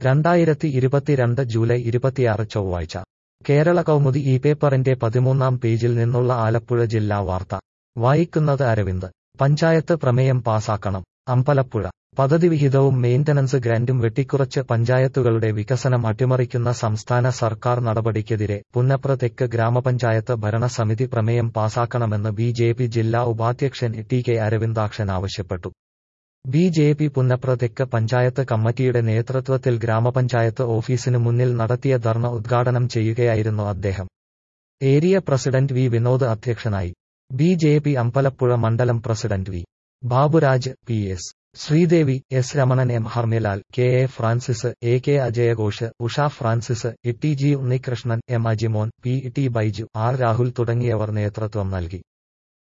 രണ്ടായിരത്തി ഇരുപത്തിരണ്ട് ജൂലൈ ഇരുപത്തിയാറ് ചൊവ്വാഴ്ച കേരള കൗമുദി ഈ പേപ്പറിന്റെ പതിമൂന്നാം പേജിൽ നിന്നുള്ള ആലപ്പുഴ ജില്ലാ വാർത്ത വായിക്കുന്നത് അരവിന്ദ് പഞ്ചായത്ത് പ്രമേയം പാസാക്കണം അമ്പലപ്പുഴ പദ്ധതി വിഹിതവും മെയിന്റനൻസ് ഗ്രാന്റും വെട്ടിക്കുറച്ച് പഞ്ചായത്തുകളുടെ വികസനം അട്ടിമറിക്കുന്ന സംസ്ഥാന സർക്കാർ നടപടിക്കെതിരെ പുന്നപ്ര തെക്ക് ഗ്രാമപഞ്ചായത്ത് ഭരണസമിതി പ്രമേയം പാസാക്കണമെന്ന് ബി ജെ പി ജില്ലാ ഉപാധ്യക്ഷൻ ടി കെ അരവിന്ദാക്ഷൻ ആവശ്യപ്പെട്ടു ബി ജെ പി പുന്നപ്ര തെക്ക് പഞ്ചായത്ത് കമ്മിറ്റിയുടെ നേതൃത്വത്തിൽ ഗ്രാമപഞ്ചായത്ത് ഓഫീസിനു മുന്നിൽ നടത്തിയ ധർണ ഉദ്ഘാടനം ചെയ്യുകയായിരുന്നു അദ്ദേഹം ഏരിയ പ്രസിഡന്റ് വി വിനോദ് അധ്യക്ഷനായി ബി ജെ പി അമ്പലപ്പുഴ മണ്ഡലം president V Baburaj P S Sreedevi S Ramanan M Harmilal K A Francis A K അജയഘോഷ് Usha Francis E T G Unnikrishnan M Ajimon P T Baiju R Rahul തുടങ്ങിയവർ നേതൃത്വം നൽകി